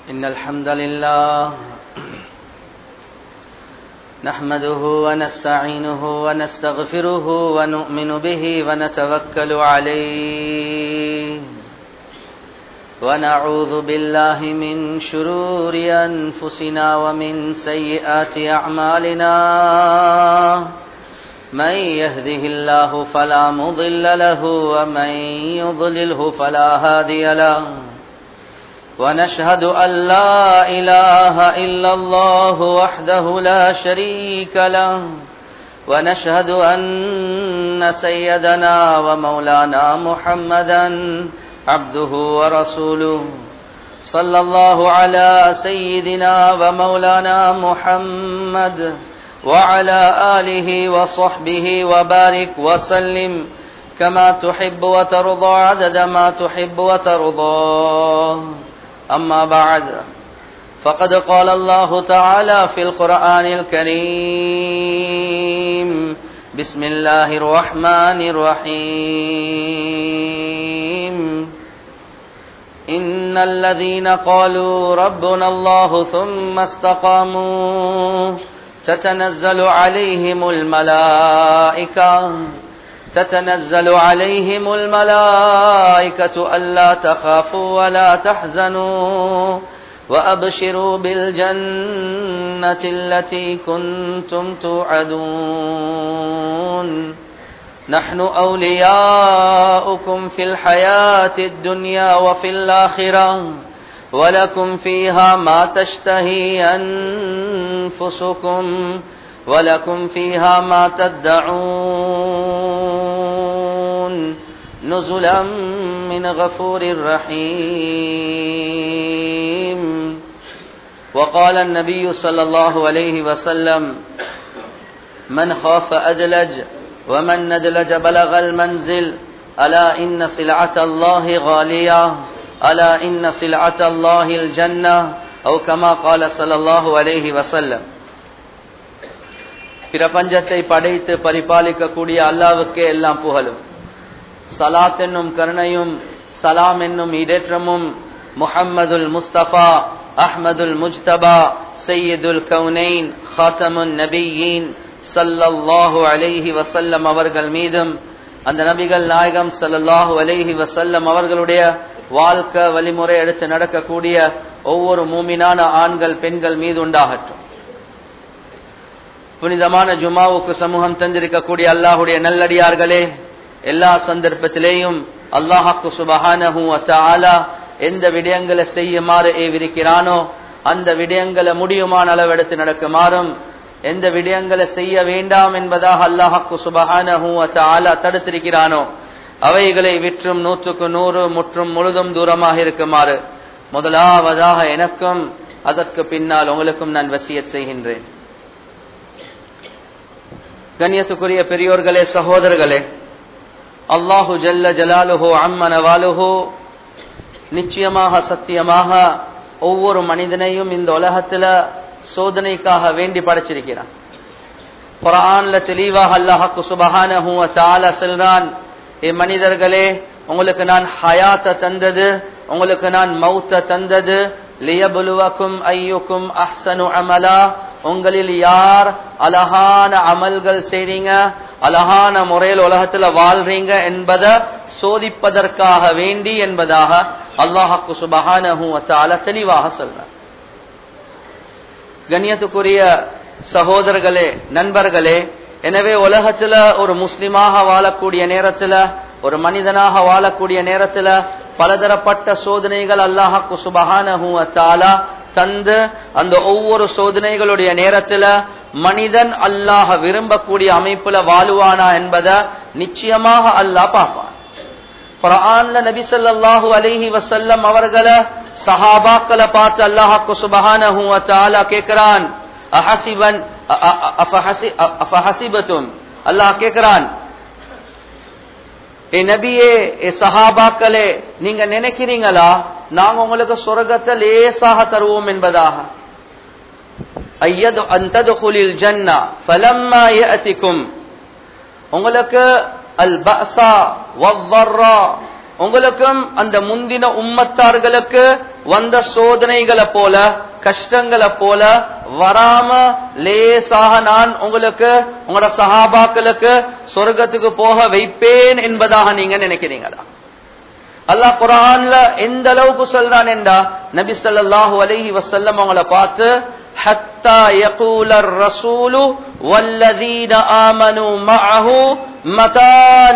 إن الحمد لله نحمده ونستعينه ونستغفره ونؤمن به ونتوكل عليه ونعوذ بالله من شرور أنفسنا ومن سيئات أعمالنا من يهده الله فلا مضل له ومن يضلله فلا هادي له ونشهد أن لا إله إلا الله وحده لا شريك له ونشهد أن سيدنا ومولانا محمدا عبده ورسوله صلى الله على سيدنا ومولانا محمد وعلى آله وصحبه وبارك وسلم كما تحب وترضى عدد ما تحب وترضى أما بعد فقد قال الله تعالى في القرآن الكريم بسم الله الرحمن الرحيم إن الذين قالوا ربنا الله ثم استقاموا تتنزل عليهم الملائكة تتنزل عليهم الملائكة ألا تخافوا ولا تحزنوا وأبشروا بالجنة التي كنتم توعدون نحن أولياؤكم في الحياة الدنيا وفي الآخرة ولكم فيها ما تشتهي أنفسكم ولكم فيها ما تدعون نزلا من غفور رحيم وقال النبي صلى الله عليه وسلم من خاف أدلج ومن ندلج بلغ المنزل ألا إن سلعة الله غالية ألا إن سلعة الله الجنة أو كما قال صلى الله عليه وسلم பிரபஞ்சத்தை படைத்து பரிபாலிக்கக்கூடிய அல்லாவுக்கே எல்லாம் புகழும் சலாத் என்னும் கருணையும் சலாம் என்னும் இடேற்றமும் முஹம்மதுல் முஸ்தபா அஹ்மதுல் முஜ்தபா சையதுல் கவுனைன் ஹாத்தமுன் நபியின் சல்லல்லாஹு அலைஹி வசல்லம் அவர்கள் மீதும் அந்த நபிகள் நாயகம் சல்லல்லாஹு அலைஹி வசல்லம் அவர்களுடைய வாழ்க்கை வழிமுறை எடுத்து நடக்கக்கூடிய ஒவ்வொரு மூமினான ஆண்கள் பெண்கள் மீது உண்டாகட்டும் புனிதமான ஜுமாவுக்கு சமூகம் தந்திருக்கக்கூடிய அல்லாஹுடைய நல்லடியார்களே எல்லா சந்தர்ப்பத்திலேயும் அல்லாஹாக்கு சுபஹானஹூ அத்தாலா எந்த விடயங்களை செய்யுமாறு ஏவிருக்கிறானோ அந்த விடயங்களை முடியுமான அளவெடுத்து நடக்குமாறும் எந்த விடயங்களை செய்ய வேண்டாம் என்பதாக அல்லாஹாக்கு சுபஹானஹூ அத்தாலா தடுத்திருக்கிறானோ அவைகளை விற்றும் நூற்றுக்கு நூறு முற்றும் முழுதும் தூரமாக இருக்குமாறு முதலாவதாக எனக்கும் அதற்கு பின்னால் உங்களுக்கும் நான் வசியத் செய்கின்றேன் கண்ணியத்துக்குரிய பெரியோர்களே சகோதரர்களே அல்லாஹு ஜல்ல ஜலாலுஹோ அம்மனவாலுஹோ நிச்சயமாக சத்தியமாக ஒவ்வொரு மனிதனையும் இந்த உலகத்துல சோதனைக்காக வேண்டி படைச்சிருக்கிறான் குரான்ல தெளிவாக அல்லாஹாக்கு சுபஹானஹூ தால செல்றான் ஏ மனிதர்களே உங்களுக்கு நான் ஹயாத்த தந்தது உங்களுக்கு நான் மௌத்த தந்தது லியபுலுவக்கும் ஐயுக்கும் அஹ்சனு அமலா உங்களில் யார் அழகான அமல்கள் செய்றீங்க அழகான முறையில் உலகத்துல வாழ்றீங்க என்பதை சோதிப்பதற்காக வேண்டி என்பதாக அல்லாஹாக்கு சுபஹானஹூ தெளிவாக சொல்ற கண்ணியத்துக்குரிய சகோதரர்களே நண்பர்களே எனவே உலகத்துல ஒரு முஸ்லிமாக வாழக்கூடிய நேரத்துல ஒரு மனிதனாக வாழக்கூடிய நேரத்துல பலதரப்பட்ட சோதனைகள் அல்லாஹாக்கு சுபஹானஹூ தாலா தந்து அந்த ஒவ்வொரு சோதனைகளுடைய நேரத்துல மனிதன் அல்லாஹ விரும்பக்கூடிய அமைப்புல வாழுவானா என்பதை நிச்சயமாக அல்லாஹ் பார்ப்பான் குரான்ல நபி சொல்லாஹு அலிஹி வசல்லம் அவர்களை சஹாபாக்களை பார்த்து அல்லாஹாக்கு சுபஹானஹூ தாலா கேட்கிறான் அஹசிபன் அஃபஹசிபத்தும் அல்லாஹ் கேட்கிறான் ஏ நபியே ஏ சஹாபாக்களே நீங்க நினைக்கிறீங்களா நாங்க உங்களுக்கு சொர்க்கத்தை லேசாக தருவோம் என்பதாக ஐயது அந்ததுகுலில் ஜன்னா ஃபலம்மா யஅதிக்கும் உங்களுக்கு அல் பஸா வவ்வர்ரா உங்களுக்கும் அந்த முந்தின உம்மத்தார்களுக்கு வந்த சோதனைகளை போல கஷ்டங்களை போல வராம லேசாக நான் உங்களுக்கு உங்களோட சஹாபாக்களுக்கு சொர்க்கத்துக்கு போக வைப்பேன் என்பதாக நீங்க நினைக்கிறீங்களா அல்லாஹ் குரான்ல எந்த அளவுக்கு சொல்றான் என்றா நபி ஸல்லல்லாஹு அலைஹி வஸல்லம் அவங்கள பார்த்து ஹத்தா யகூல ரசூலு வல்லதீன ஆமனு மஅஹு மதா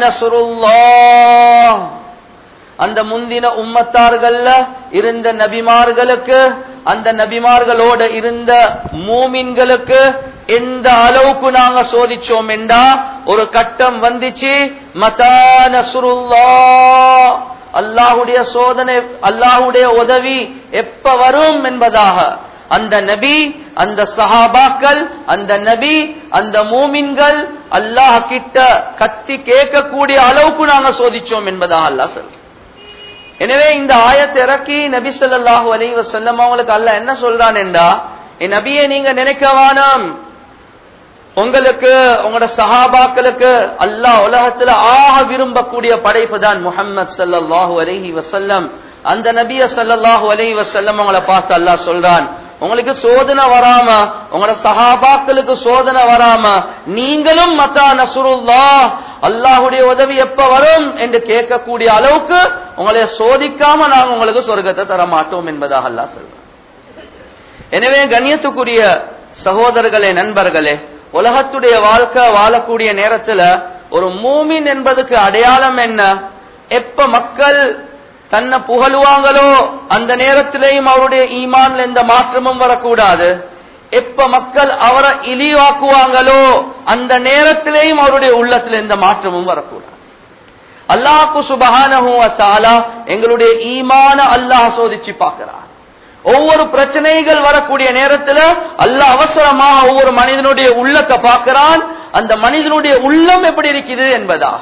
நஸ்ருல்லாஹ் அந்த முந்தின உம்மத்தார்கள்ல இருந்த நபிமார்களுக்கு அந்த நபிமார்களோட இருந்த மூமின்களுக்கு எந்த அளவுக்கு நாங்க சோதிச்சோம் என்றா ஒரு கட்டம் வந்துச்சு மதா நஸ்ருல்லாஹ் அல்லாஹுடைய சோதனை அல்லாஹுடைய உதவி எப்ப வரும் என்பதாக அந்த நபி அந்த சஹாபாக்கள் அந்த நபி அந்த மூமின்கள் அல்லாஹ் கிட்ட கத்தி கேட்கக்கூடிய அளவுக்கு நாங்க சோதிச்சோம் என்பதாக அல்லாஹ் சொல்ற எனவே இந்த ஆயத்தை இறக்கி நபி ஸல்லல்லாஹு அலைஹி வஸல்லம் அவங்களுக்கு அல்லாஹ் என்ன சொல்றான் என்றா என் நபியை நீங்க நினைக்க வேணாம் உங்களுக்கு உங்களோட சஹாபாக்களுக்கு அல்லாஹ் உலகத்துல ஆக விரும்பக்கூடிய படைப்பு தான் முஹம்மது சல்லல்லாஹு அலைஹி வசல்லம் அந்த நபிய சல்லல்லாஹு அலைஹி வசல்லம் அவங்கள பார்த்து அல்லாஹ் சொல்றான் உங்களுக்கு சோதனை வராம உங்களோட சஹாபாக்களுக்கு சோதனை வராம நீங்களும் மத்தா நசுருல்லா அல்லாஹுடைய உதவி எப்ப வரும் என்று கேட்கக்கூடிய அளவுக்கு உங்களை சோதிக்காம நாங்க உங்களுக்கு சொர்க்கத்தை தர மாட்டோம் என்பதாக அல்லாஹ் சொல்றான் எனவே கண்ணியத்துக்குரிய சகோதரர்களே நண்பர்களே உலகத்துடைய வாழ்க்கை வாழக்கூடிய நேரத்துல ஒரு மூமின் என்பதுக்கு அடையாளம் என்ன எப்ப மக்கள் தன்னை புகழுவாங்களோ அந்த நேரத்திலேயும் அவருடைய ஈமான்ல எந்த மாற்றமும் வரக்கூடாது எப்ப மக்கள் அவரை இழிவாக்குவாங்களோ அந்த நேரத்திலேயும் அவருடைய உள்ளத்துல எந்த மாற்றமும் வரக்கூடாது அல்லாஹு சுபஹானஹு தாலா எங்களுடைய ஈமான அல்லாஹ் சோதிச்சு பார்க்கிறார் ஒவ்வொரு பிரச்சனைகள் வரக்கூடிய நேரத்துல அல்லாஹ் அவசரமாக ஒவ்வொரு மனிதனுடைய உள்ளத்தை பார்க்கிறான் அந்த மனிதனுடைய உள்ளம் எப்படி இருக்குது என்பதா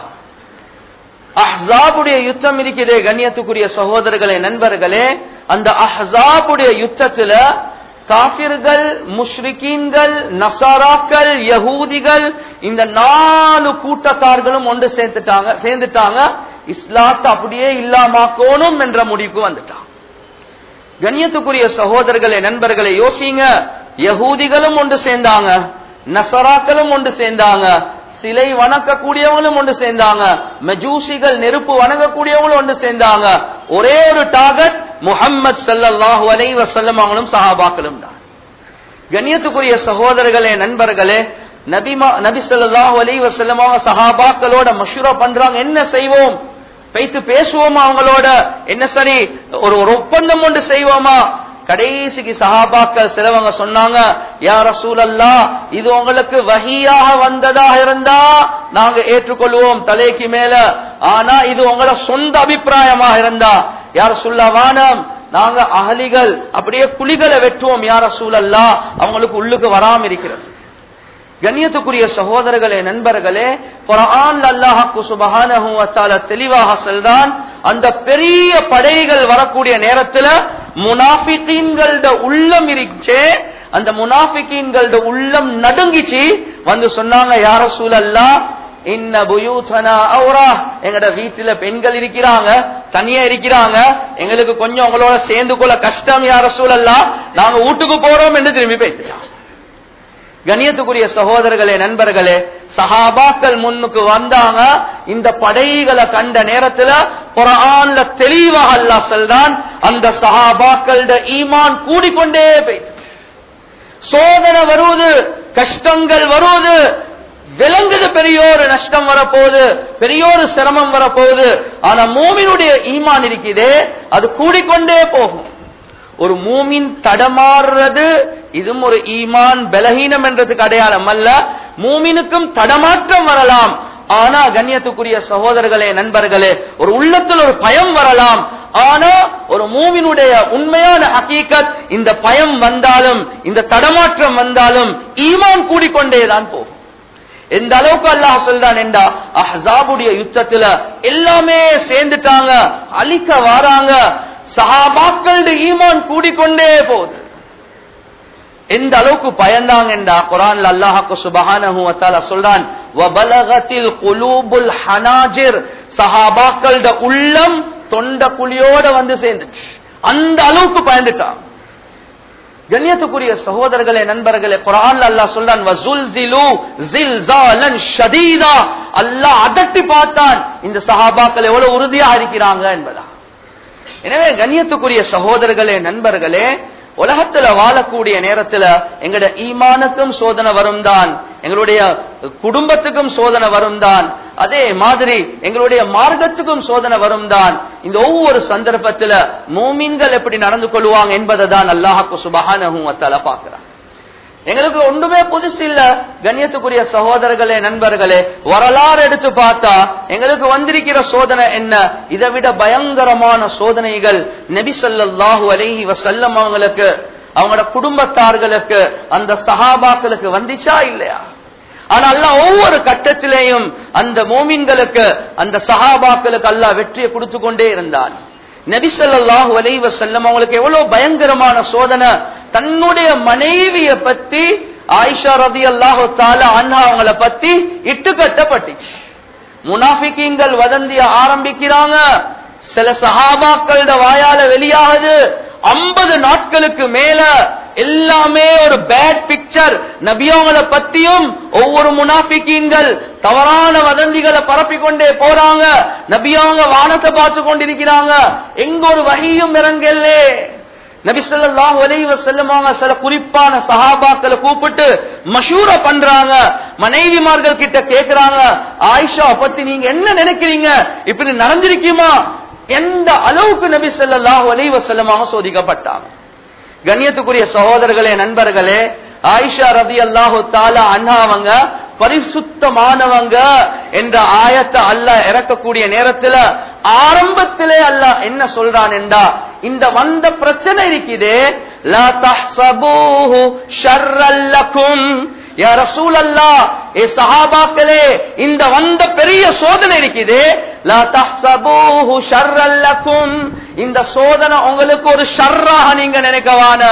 அஹ்சாபுடைய யுத்தம் இருக்கிறதே கண்ணியத்துக்குரிய சகோதரர்களே நண்பர்களே அந்த அஹ்சாபுடைய யுத்தத்துல காபிர்கள் முஷ்ரிகீன்கள் நசாராக்கள் யகூதிகள் இந்த நாலு கூட்டத்தார்களும் ஒன்று சேர்ந்துட்டாங்க சேர்ந்துட்டாங்க இஸ்லாத்தை அப்படியே இல்லாமாக்கணும் என்ற முடிவுக்கு வந்துட்டாங்க கண்ணியத்துக்குரிய சகோதரர்களே நண்பர்களே யோசிங்க யகூதிகளும் ஒன்று சேர்ந்தாங்க நசராக்களும் ஒன்று சேர்ந்தாங்க சிலை வணக்கக்கூடியவங்களும் ஒன்று சேர்ந்தாங்க மெஜூசிகள் நெருப்பு வணங்கக்கூடியவங்களும் ஒன்று சேர்ந்தாங்க ஒரே ஒரு டார்கெட் முஹம்மது சல்லல்லாஹு அலைஹி வஸல்லம் அவங்களும் சஹாபாக்களும் தான் கண்ணியத்துக்குரிய சகோதரர்களே நண்பர்களே நபிமா நபி ஸல்லல்லாஹு அலைஹி வஸல்லம் அவங்க சஹாபாக்களோட மஷூரா பண்றாங்க என்ன செய்வோம் வைத்து பேசுவோமா அவங்களோட என்ன சரி ஒரு ஒரு ஒப்பந்தம் ஒன்று செய்வோமா கடைசிக்கு சஹாபாக்கள் சிலவங்க சொன்னாங்க யா ரசூலல்லா இது உங்களுக்கு வகியாக வந்ததாக இருந்தா நாங்க ஏற்றுக்கொள்வோம் தலைக்கு மேல ஆனா இது உங்களோட சொந்த அபிப்பிராயமாக இருந்தா யார் சொல்ல வானம் நாங்க அகலிகள் அப்படியே குழிகளை வெட்டுவோம் யார சூழல்லா அவங்களுக்கு உள்ளுக்கு வராம இருக்கிறது கண்ணியத்துக்குரிய சகோதரர்களே நண்பர்களே குரான் அல்லாஹாக்கு சுபஹானஹு வத்தால தெளிவாக சொல்றான் அந்த பெரிய படைகள் வரக்கூடிய நேரத்துல முனாஃபிகீன்களோட உள்ளம் இருச்சே அந்த முனாஃபிகீன்களோட உள்ளம் நடுங்கிச்சு வந்து சொன்னாங்க யார சூழல்லா இன்ன புயூசனா அவுரா எங்கட வீட்டுல பெண்கள் இருக்கிறாங்க தனியா இருக்கிறாங்க எங்களுக்கு கொஞ்சம் உங்களோட சேர்ந்து கொள்ள கஷ்டம் யார சூழல்லா நாங்க வீட்டுக்கு போறோம் என்று திரும்பி பேசிட்டாங்க கணியத்துக்குரிய சகோதரர்களே நண்பர்களே சஹாபாக்கள் முன்னுக்கு வந்தாங்க இந்த படைகளை கண்ட நேரத்துல குரான்ல தெளிவாக அல்லாஹ் சொல்றான் அந்த சஹாபாக்களோட ஈமான் கூடிக்கொண்டே போயிடுச்சு சோதனை வருவது கஷ்டங்கள் வருவது விளங்குது பெரியோரு நஷ்டம் வரப்போகுது பெரியோரு சிரமம் வரப்போகுது ஆனா மூமினுடைய ஈமான் இருக்குதே அது கூடிக்கொண்டே போகும் ஒரு மூமின் தடமாறுறது இதுவும் ஒரு ஈமான் பலகீனம் என்றதுக்கு அடையாளம் அல்ல மூமினுக்கும் தடமாற்றம் வரலாம் ஆனா கண்ணியத்துக்குரிய சகோதரர்களே நண்பர்களே ஒரு உள்ளத்தில் ஒரு பயம் வரலாம் ஆனா ஒரு மூவினுடைய உண்மையான ஹக்கீக்கத் இந்த பயம் வந்தாலும் இந்த தடமாற்றம் வந்தாலும் ஈமான் கூடிக்கொண்டேதான் போகும் எந்த அளவுக்கு அல்லாஹ் சொல்றான் என்றா அஹ்சாபுடைய யுத்தத்துல எல்லாமே சேர்ந்துட்டாங்க அழிக்க வாராங்க சஹாபாக்களுடைய ஈமான் கூடிக்கொண்டே போகுது எந்த அளவுக்கு பயந்தாங்க என்றா குரான்ல அல்லாஹாக்கு சுபஹானஹு வ தஆலா சொல்றான் வபலகத்தில் குலூபுல் ஹனாஜிர் சஹாபாக்களோட உள்ளம் தொண்ட குழியோட வந்து சேர்ந்துச்சு அந்த அளவுக்கு பயந்துட்டான் கண்ணியத்துக்குரிய சகோதரர்களே நண்பர்களே குரான்ல அல்லாஹ் சொல்றான் வஸுல்சிலு ஜில்சாலன் ஷதீதா அல்லாஹ் அதட்டி பார்த்தான் இந்த சஹாபாக்கள் எவ்வளவு உறுதியா இருக்கிறாங்க என்பதா எனவே கண்ணியத்துக்குரிய சகோதரர்களே நண்பர்களே உலகத்துல வாழக்கூடிய நேரத்துல எங்கட ஈமானுக்கும் சோதனை வரும் தான் எங்களுடைய குடும்பத்துக்கும் சோதனை வரும் தான் அதே மாதிரி எங்களுடைய மார்க்கத்துக்கும் சோதனை வரும் தான் இந்த ஒவ்வொரு சந்தர்ப்பத்துல மூமின்கள் எப்படி நடந்து கொள்வாங்க என்பதை தான் அல்லாஹாக்கு சுபஹானஹும் வத்தால பாக்குறான் எங்களுக்கு ஒன்றுமே புதுசு இல்ல கண்ணியத்துக்குரிய சகோதரர்களே நண்பர்களே வரலாறு எடுத்து பார்த்தா எங்களுக்கு வந்திருக்கிற சோதனை என்ன இதை விட பயங்கரமான சோதனைகள் நபி ஸல்லல்லாஹு அலைஹி வஸல்லம் அவங்களுக்கு அவங்களோட குடும்பத்தார்களுக்கு அந்த சஹாபாக்களுக்கு வந்துச்சா இல்லையா ஆனா அல்லாஹ் ஒவ்வொரு கட்டத்திலேயும் அந்த மோமின்களுக்கு அந்த சஹாபாக்களுக்கு அல்லாஹ் வெற்றியை கொடுத்து கொண்டே இருந்தான் நபிசல்லாஹு அலைஹி வஸல்லம் அவங்களுக்கு எவ்வளவு பயங்கரமான சோதனை தன்னுடைய மனைவிய பத்தி ஆயிஷா ரதி அல்லாஹு தாலா அண்ணா அவங்கள பத்தி இட்டு கட்டப்பட்டுச்சு முனாஃபிக்கீங்கள் வதந்திய ஆரம்பிக்கிறாங்க சில சஹாபாக்களோட வாயால வெளியாகுது ஐம்பது நாட்களுக்கு மேல எல்லாமே ஒரு பேட் பிக்சர் நபியவங்களை பத்தியும் ஒவ்வொரு முனாஃபிக்கீன்கள் தவறான வதந்திகளை பரப்பிக் கொண்டே போறாங்க நபியவங்க வானத்தை பார்த்து கொண்டிருக்கிறாங்க எங்க ஒரு வகையும் இறங்கல்லே நபி ஸல்லல்லாஹு அலைஹி வஸல்லம் அவங்க சில குறிப்பான சஹாபாக்களை கூப்பிட்டு மஷூர பண்றாங்க மனைவிமார்கள் கிட்ட கேக்குறாங்க ஆயிஷா பத்தி நீங்க என்ன நினைக்கிறீங்க இப்படி நடந்திருக்குமா எந்த அளவுக்கு நபி ஸல்லல்லாஹு அலைஹி வஸல்லம் அவங்க சோதிக்கப்பட்டாங்க கண்ணியத்துக்குரிய சகோதரர்களே நண்பர்களே ஆயிஷா ரதி அல்லாஹு தாலா அண்ணா அவங்க பரிசுத்தமானவங்க என்ற ஆயத்தை அல்லாஹ் இறக்கக்கூடிய நேரத்துல ஆரம்பத்திலே அல்லாஹ் என்ன சொல்றான் என்றா இந்த வந்த பிரச்சனை இருக்குதே லா தஹ்சபூஹு ஷர்ரல் லக்கும் யா ரசூல் அல்லாஹ் ஏ சஹாபாக்களே இந்த வந்த பெரிய சோதனை இருக்குதே லா தஹ்சபூஹு ஷர்ரல் லக்கும் இந்த சோதனை உங்களுக்கு ஒரு ஷர்ராக நீங்க நினைக்கவான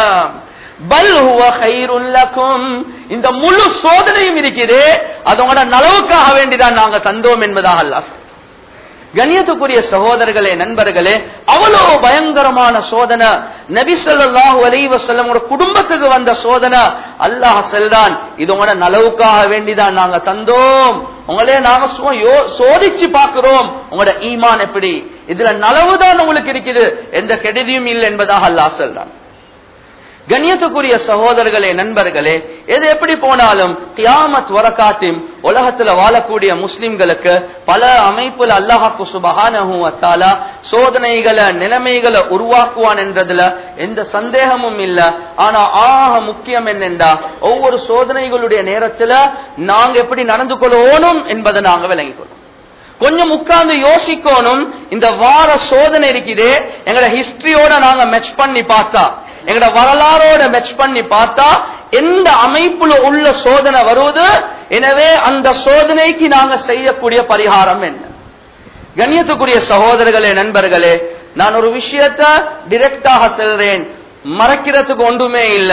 பல் ஹுவ கைருன் லக்கும் இந்த முழு சோதனையும் இருக்குது அது உங்களோட நலவுக்காக வேண்டிதான் நாங்க தந்தோம் என்பதாக அல்லாஹ் சொல்றான். கண்ணியத்துக்குரிய சகோதரர்களே நண்பர்களே அவ்வளவு பயங்கரமான சோதனை நபி ஸல்லல்லாஹு அலைஹி வஸல்லம் குடும்பத்துக்கு வந்த சோதனை அல்லாஹ் சொல்றான் இது உங்களோட நலவுக்காக வேண்டிதான் நாங்க தந்தோம் உங்களே நாங்க சும்மா யோ- சோதிச்சு பார்க்கிறோம் உங்களோட ஈமான் எப்படி இதுல நலவுதான் உங்களுக்கு இருக்குது எந்த கெடுதியும் இல்லை என்பதாக அல்லாஹ் சொல்றான் கண்ணியத்துக்குரிய சகோதரர்களே நண்பர்களே எது எப்படி போனாலும் கியாமத் வரக்காத்தின் உலகத்துல வாழக்கூடிய முஸ்லிம்களுக்கு பல அமைப்புல அல்லாஹாக்கு சுபஹானஹு வத்தாலா சோதனைகளை நிலைமைகளை உருவாக்குவான் என்றதுல எந்த சந்தேகமும் இல்ல ஆனா ஆக முக்கியம் என்னென்றா ஒவ்வொரு சோதனைகளுடைய நேரத்துல நாங்க எப்படி நடந்து கொள்ளணும் என்பதை நாங்க விளங்கிக் கொள்ளும் கொஞ்சம் உட்கார்ந்து யோசிக்கணும் இந்த வார சோதனை இருக்குதே எங்கட ஹிஸ்டரியோட நாங்க மெச் பண்ணி பார்த்தா எங்கட வரலாறோட மெச் பண்ணி பார்த்தா எந்த அமைப்புல உள்ள சோதனை வருவது எனவே அந்த சோதனைக்கு நாங்க செய்யக்கூடிய பரிகாரம் என்ன கண்ணியத்துக்குரிய சகோதரர்களே நண்பர்களே நான் ஒரு விஷயத்த டிரெக்டாக செல்றேன் மறைக்கிறதுக்கு ஒன்றுமே இல்ல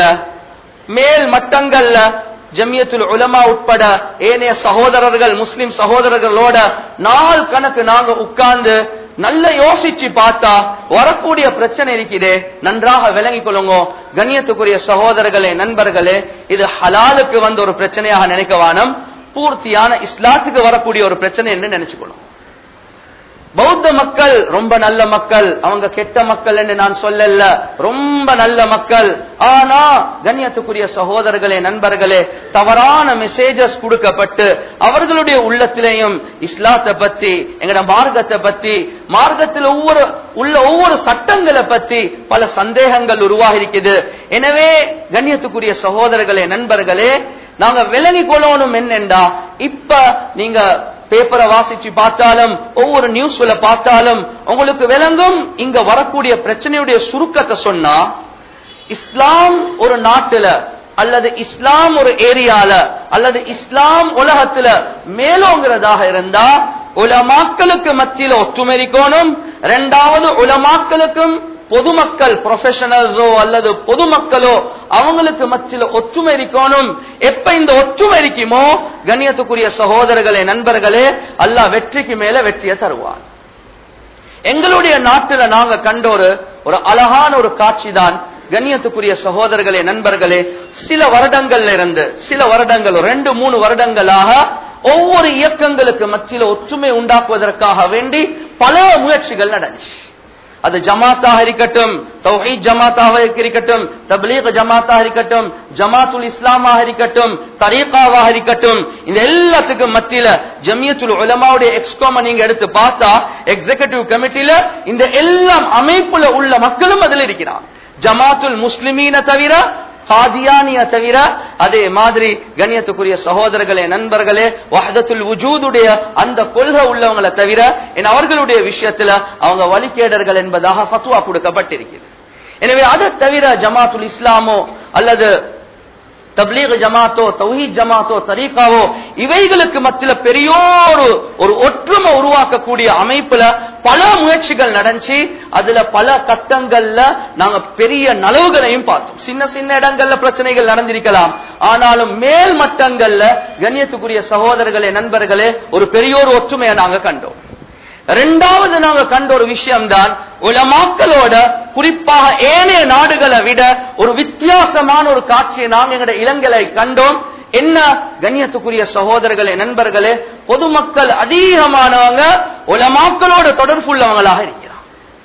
மேல் மட்டங்கள்ல ஜமியத்துல் உலமா உட்பட ஏனைய சகோதரர்கள் முஸ்லிம் சகோதரர்களோட நாள் கணக்கு நாங்க உட்கார்ந்து நல்ல யோசிச்சு பார்த்தா வரக்கூடிய பிரச்சனை இருக்குதே நன்றாக விளங்கிக் கொள்ளுங்க கண்ணியத்துக்குரிய சகோதரர்களே நண்பர்களே இது ஹலாலுக்கு வந்த ஒரு பிரச்சனையாக நினைக்க வானம் பூர்த்தியான இஸ்லாத்துக்கு வரக்கூடிய ஒரு பிரச்சனை என்று நினைச்சுக்கணும் பௌத்த மக்கள் ரொம்ப நல்ல மக்கள் அவங்க கெட்ட மக்கள் என்று நான் சொல்லல ரொம்ப நல்ல மக்கள் ஆனா கண்ணியத்துக்குரிய சகோதரர்களே நண்பர்களே தவறான மெசேஜஸ் கொடுக்கப்பட்டு அவர்களுடைய உள்ளத்திலேயும் இஸ்லாத்தை பத்தி எங்கட மார்க்கத்தை பத்தி மார்க்கத்தில் ஒவ்வொரு உள்ள ஒவ்வொரு சட்டங்களை பத்தி பல சந்தேகங்கள் உருவாகி இருக்குது எனவே கண்ணியத்துக்குரிய சகோதரர்களே நண்பர்களே நாங்க விளங்கி கொள்ளணும் என்னென்றா இப்ப நீங்க பேப்பரை வாசிச்சு பார்த்தாலும் ஒவ்வொரு நியூஸ்ல பார்த்தாலும் உங்களுக்கு விளங்கும் இங்க வரக்கூடிய பிரச்சனையுடைய சுருக்கத்தை சொன்னா இஸ்லாம் ஒரு நாட்டுல அல்லது இஸ்லாம் ஒரு ஏரியால அல்லது இஸ்லாம் உலகத்துல மேலோங்கிறதாக இருந்தா உலமாக்களுக்கு மத்தியில ஒற்றுமை இருக்கணும் ரெண்டாவது உலமாக்களுக்கும் பொதுமக்கள் ப்ரொஃபஷனல்ஸோ அல்லது பொதுமக்களோ அவங்களுக்கு மத்தியில ஒற்றுமை இருக்கணும் எப்ப இந்த ஒற்றுமை இருக்குமோ கண்ணியத்துக்குரிய சகோதரர்களே நண்பர்களே அல்லாஹ் வெற்றிக்கு மேல வெற்றியை தருவார் எங்களுடைய நாட்டுல நாங்க கண்ட ஒரு ஒரு அழகான ஒரு காட்சி தான் கண்ணியத்துக்குரிய சகோதரர்களே நண்பர்களே சில வருடங்கள்ல இருந்து சில வருடங்கள் ஒரு ரெண்டு மூணு வருடங்களாக ஒவ்வொரு இயக்கங்களுக்கு மத்தியில ஒற்றுமை உண்டாக்குவதற்காக வேண்டி பல முயற்சிகள் நடந்துச்சு அது ஜமாத்தாக இருக்கட்டும் தௌஹீத் ஜமாத்தாக இருக்கட்டும் தப்லீக் ஜமாத்தாக இருக்கட்டும் ஜமாத்துல் இஸ்லாமாக இருக்கட்டும் தரீகாவாக இருக்கட்டும் இந்த எல்லாத்துக்கும் மத்தியில ஜமியத்துல் உலமாவுடைய எக்ஸ்கோம நீங்க எடுத்து பார்த்தா எக்ஸிகியூட்டிவ் கமிட்டில இந்த எல்லாம் அமைப்புல உள்ள மக்களும் அதில் இருக்கிறார் ஜமாத்துல் முஸ்லிமீன தவிர காதியானிய தவிர அதே மாதிரி கண்ணியத்துக்குரிய சகோதரர்களே நண்பர்களே வஹதத்துல் உஜூதுடைய அந்த கொள்கை உள்ளவங்களை தவிர என் அவர்களுடைய விஷயத்துல அவங்க வழிகேடர்கள் என்பதாக ஃபத்வா கொடுக்கப்பட்டிருக்கிறது எனவே அதை தவிர ஜமாத்துல் இஸ்லாமோ அல்லது தப்லீக் ஜமாத்தோ தௌஹீத் ஜமாத்தோ தரீகாவோ இவைகளுக்கு மத்தியில பெரியோரு ஒரு ஒற்றுமை உருவாக்கக்கூடிய அமைப்புல பல முயற்சிகள் நடந்துச்சு அதுல பல கட்டங்கள்ல நாங்க பெரிய நலவுகளையும் பார்த்தோம் சின்ன சின்ன இடங்கள்ல பிரச்சனைகள் நடந்திருக்கலாம் ஆனாலும் மேல் மட்டங்கள்ல கண்ணியத்துக்குரிய சகோதரர்களே நண்பர்களே ஒரு பெரியோர் ஒற்றுமையை நாங்க கண்டோம் ரெண்டாவது நாங்க கண்ட ஒரு விஷயம் தான் உலமாக்களோட குறிப்பாக ஏனைய நாடுகளை விட ஒரு வித்தியாசமான ஒரு காட்சியை நாங்க எங்கட இளங்கலை கண்டோம் என்ன கண்ணியத்துக்குரிய சகோதரர்களே நண்பர்களே பொதுமக்கள் அதிகமானவங்க உலமாக்களோட தொடர்புள்ளவங்களாக இருக்கிறார்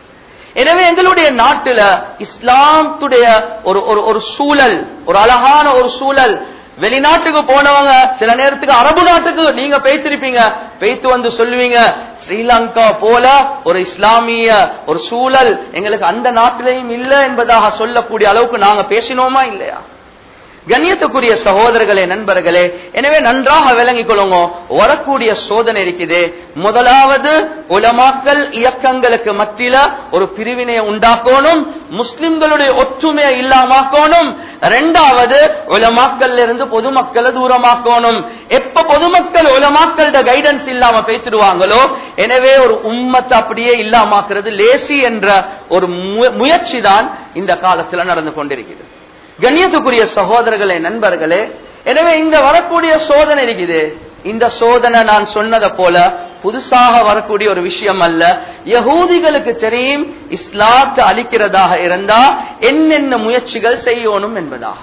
எனவே எங்களுடைய நாட்டுல இஸ்லாத்துடைய ஒரு ஒரு ஒரு சூழல் ஒரு அழகான ஒரு சூழல் வெளிநாட்டுக்கு போனவங்க சில நேரத்துக்கு அரபு நாட்டுக்கு நீங்க பெய்த்திருப்பீங்க பெய்த்து வந்து சொல்லுவீங்க ஸ்ரீலங்கா போல ஒரு இஸ்லாமிய ஒரு சூழல் எங்களுக்கு அந்த நாட்டிலையும் இல்ல என்பதாக சொல்லக்கூடிய அளவுக்கு நாங்க பேசினோமா இல்லையா கண்ணியத்துக்குரிய சகோதரர்களே நண்பர்களே எனவே நன்றாக விளங்கிக் கொள்ளுங்க வரக்கூடிய சோதனை இருக்குது முதலாவது உலமாக்கல் இயக்கங்களுக்கு மத்தியில ஒரு பிரிவினையை உண்டாக்கணும் முஸ்லிம்களுடைய ஒற்றுமையை இல்லாமக்கணும் ரெண்டாவது உலமாக்கல் இருந்து பொதுமக்களை தூரமாக்கணும் எப்ப பொதுமக்கள் உலமாக்களோட கைடன்ஸ் இல்லாம பேசிடுவாங்களோ எனவே ஒரு உம்மத்தை அப்படியே இல்லாமாக்குறது லேசி என்ற ஒரு முயற்சி தான் இந்த காலத்துல நடந்து கொண்டிருக்கிறது கண்ணியத்துக்குரிய சகோதரர்களே நண்பர்களே எனவே இங்க வரக்கூடிய சோதனை இருக்குது இந்த சோதனை நான் சொன்னதை போல புதுசாக வரக்கூடிய ஒரு விஷயம் அல்ல யகூதிகளுக்கு தெரியும் இஸ்லாத்தை அளிக்கிறதாக இருந்தா என்னென்ன முயற்சிகள் செய்யணும் என்பதாக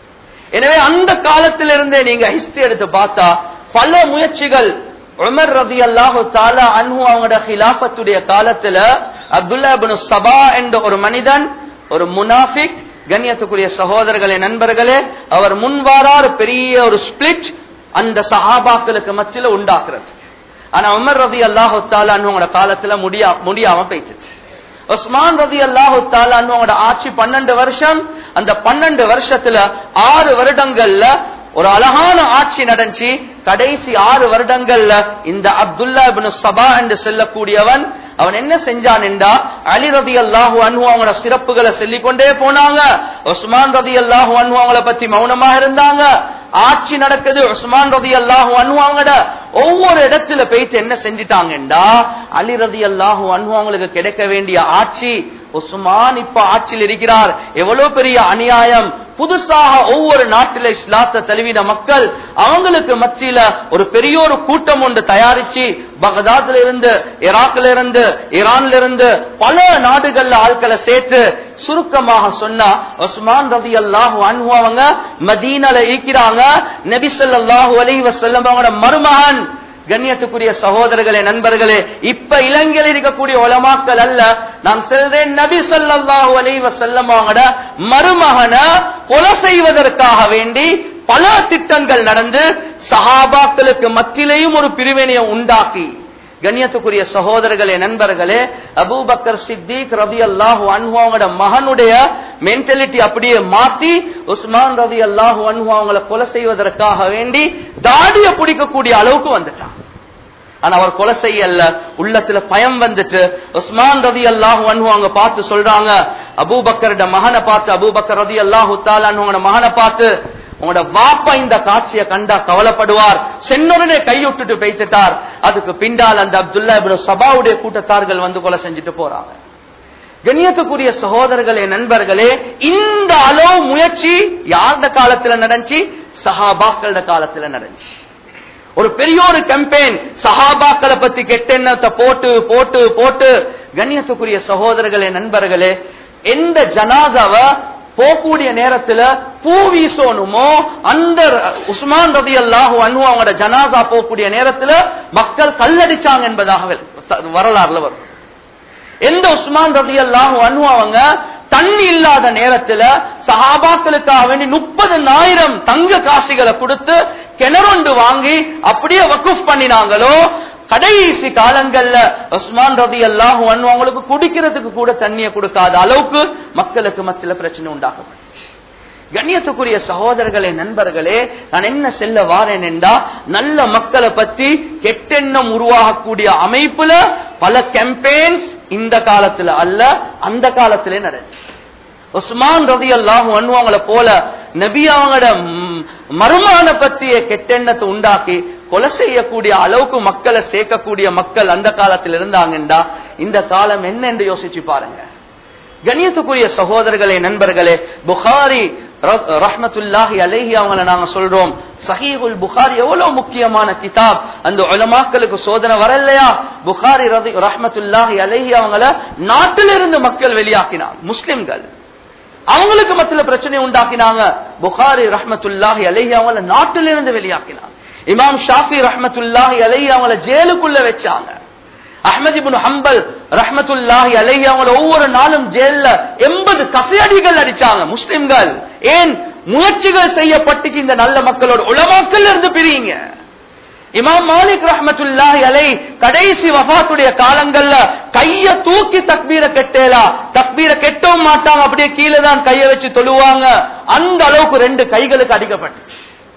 எனவே அந்த காலத்திலிருந்தே நீங்க ஹிஸ்டரி எடுத்து பார்த்தா பல முயற்சிகள் உமர் ரதி அல்லாஹு தாலா அன்ஹு அவங்களோட ஹிலாபத்துடைய காலத்துல அப்துல்லா பின் சபா என்ற ஒரு மனிதன் ஒரு முனாஃபிக் கண்ணியத்துக்குரிய சகோதரர்களே நண்பர்களே அவர் முன்வாரார் பெரிய ஒரு ஸ்பிளிட் அந்த சஹாபாக்களுக்கு மத்தியில உண்டாக்குறது ஆனா உமர் ரதி அல்லாஹு தாலான்னு காலத்துல முடியா முடியாம போயிடுச்சு உஸ்மான் ரதி அல்லாஹு தாலான்னு ஆட்சி பன்னெண்டு வருஷம் அந்த பன்னெண்டு வருஷத்துல ஆறு வருடங்கள்ல ஒரு அழகான ஆட்சி நடந்துச்சு கடைசி ஆறு வருடங்கள்ல இந்த அப்துல்லா இப்னு சபா என்று செல்லக்கூடியவன் அவன் என்ன செஞ்சான் என்றா அலி ரதி அல்லாஹு அன்ஹு அவங்களோட சிறப்புகளை சொல்லிக்கொண்டே போனாங்க உஸ்மான் ரதி அல்லாஹு அன்ஹு அவங்கள பத்தி மௌனமாக இருந்தாங்க ஆட்சி நடக்குது உஸ்மான் ரதி அல்லாஹு அன்ஹு அவங்களோட ஒவ்வொரு இடத்துல போயிட்டு என்ன செஞ்சிட்டாங்கண்டா அலி ரதி அல்லாஹு அன்ஹு அவங்களுக்கு கிடைக்க வேண்டிய ஆட்சி உஸ்மான் இப்ப ஆட்சியில் இருக்கிறார் எவ்வளவு பெரிய அநியாயம் புதுசாக ஒவ்வொரு நாட்டில இஸ்லாத்தை தழுவின மக்கள் அவங்களுக்கு மத்தியில ஒரு பெரிய ஒரு கூட்டம் ஒன்று தயாரிச்சு பகதாத்ல இருந்து ஈராக்ல இருந்து ஈரான்ல இருந்து பல நாடுகள்ல ஆட்களை சேர்த்து சுருக்கமாக சொன்னா உஸ்மான் ரதி அல்லாஹு அன்ஹு அவங்க மதீனால இருக்கிறாங்க நபி ஸல்லல்லாஹு அலைஹி வஸல்லம் அவங்களோட மருமகன் கண்ணியத்துக்குரிய சகோதரர்களே நண்பர்களே இப்ப இலங்கையில் இருக்கக்கூடிய உலமாக்கள் அல்ல நான் சொல்றேன் நபி ஸல்லல்லாஹு அலைஹி வஸல்லம் அவங்களோட மருமகனை கொலை செய்வதற்காக வேண்டி பல திட்டங்கள் நடந்து சஹாபாக்களுக்கு மத்தியிலேயும் ஒரு பிரிவினையை உண்டாக்கி கண்ணியத்துக்குரிய சகோதரர்களே நண்பர்களே அபூபக்கர் சித்திக் ரதி அல்லாஹு அன்ஹு அவங்களோட மகனுடைய மென்டாலிட்டி அப்படியே மாத்தி உஸ்மான் ரதி அல்லாஹு அன்ஹு அவங்களை கொலை செய்வதற்காக வேண்டி தாடிய பிடிக்கக்கூடிய அளவுக்கு வந்துட்டான் ஆனா அவர் கொலை செய்யல உள்ளத்துல பயம் வந்துட்டு உஸ்மான் ரதி அல்லாஹு அன்ஹு அவங்க பார்த்து சொல்றாங்க அபூபக்கரோட மகனை பார்த்து அபூபக்கர் ரதி அல்லாஹு தாலான்னு மகனை பார்த்து உங்களோட வாப்பா இந்த காட்சியை கண்டா கவலைப்படுவார் சென்னுடனே கைவிட்டுட்டு பேய்த்துட்டார் அதுக்கு பின்னால் அந்த அப்துல்லா இப்னு சபாவுடைய கூட்டத்தார்கள் வந்து கொலை செஞ்சுட்டு போறாங்க கண்ணியத்துக்குரிய சகோதரர்களே நண்பர்களே இந்த அளவு முயற்சி யாருட காலத்துல நடந்துச்சு சஹாபாக்களோட காலத்துல நடந்துச்சு ஒரு பெரிய ஒரு கம்பெயின் சஹாபாக்களை பத்தி கெட்டெண்ணத்தை போட்டு போட்டு போட்டு கண்ணியத்துக்குரிய சகோதரர்களே நண்பர்களே எந்த ஜனாசாவ போகக்கூடிய நேரத்துல பூ வீசணுமோ அந்த உஸ்மான் ரதி அல்லாஹு அன்ஹு அவங்களோட ஜனாசா போகக்கூடிய நேரத்துல மக்கள் கல்லடிச்சாங்க என்பதாக வரலாறுல வரும் எந்த உஸ்மான் ரதி அல்லாஹு அன்ஹு அவங்க தண்ணி இல்லாத நேரத்துல சஹாபாக்களுக்காக வேண்டி முப்பது தங்க காசுகளை கொடுத்து கிணறொண்டு வாங்கி அப்படியே வக்குஃப் பண்ணினாங்களோ கடைசி காலங்கள்ல உஸ்மான் ரதி அல்லாஹு அன்ஹு அவங்களுக்கு குடிக்கிறதுக்கு கூட தண்ணியை கொடுக்காத அளவுக்கு மக்களுக்கு மத்தியில பிரச்சனை உண்டாகப்பட்டுச்சு கண்ணியத்துக்குரிய சகோதரர்களே நண்பர்களே நான் என்ன செல்ல வாரேன் என்றா நல்ல மக்களை பத்தி கெட்டெண்ணம் உருவாகக்கூடிய அமைப்புல பல கேம்பெயின்ஸ் இந்த காலத்துல அல்ல அந்த காலத்திலே நடந்துச்சு உஸ்மான் ரதி அல்லாஹு அன்வாங்களை போல நபி அவங்களோட மருமான பத்திய கெட்டெண்ணத்தை உண்டாக்கி கொலை செய்யக்கூடிய அளவுக்கு மக்களை சேர்க்கக்கூடிய மக்கள் அந்த காலத்தில் இருந்தாங்கன்றா இந்த காலம் என்ன என்று யோசிச்சு பாருங்க கணியத்துக்குரிய சகோதரர்களே நண்பர்களே புகாரி ரஹ்மத்துல்லாஹி அலைஹி அவங்கள நாங்க சொல்றோம் சஹீஹுல் புகாரி எவ்வளவு முக்கியமான கிதாப் அந்த உலமாக்களுக்கு சோதனை வரலையா புகாரி ரஹ்மத்துல்லாஹி அலைஹி அவங்கள நாட்டிலிருந்து மக்கள் வெளியாக்கினாங்க முஸ்லிம்கள் அவங்களுக்கு மத்தியில பிரச்சனை உண்டாக்கினாங்க புகாரி ரஹ்மத்துல்லாஹி அலைஹி அவங்கள நாட்டிலிருந்து வெளியாக்கினாங்க இமாம் ஷாஃபி ரஹ்மத்துல்லாஹி அலைஹி அவங்கள ஜெயிலுக்குள்ள வச்சாங்க அஹமது இப்னு ஹம்பல் ரஹ்மத்துல்லாஹி அலைஹி அவங்கள ஒவ்வொரு நாளும் ஜெயில்ல எண்பது கசையடிகள் அடிச்சாங்க முஸ்லிம்கள் ஏன் முயற்சிகள் செய்யப்பட்டுச்சு இந்த நல்ல மக்களோட உலமாக்கல் இருந்து பிரியுங்க இமாம் மாலிக் ரஹ்மத்துல்லாஹி அலை கடைசி வஃபாத்துடைய காலங்கள்ல கைய தூக்கி தக்பீர கெட்டேலா தக்பீர கெட்டவும் மாட்டாங்க அப்படியே கீழே தான் கைய வச்சு தொழுவாங்க அந்த அளவுக்கு ரெண்டு கைகளுக்கு அடிக்கப்பட்டுச்சு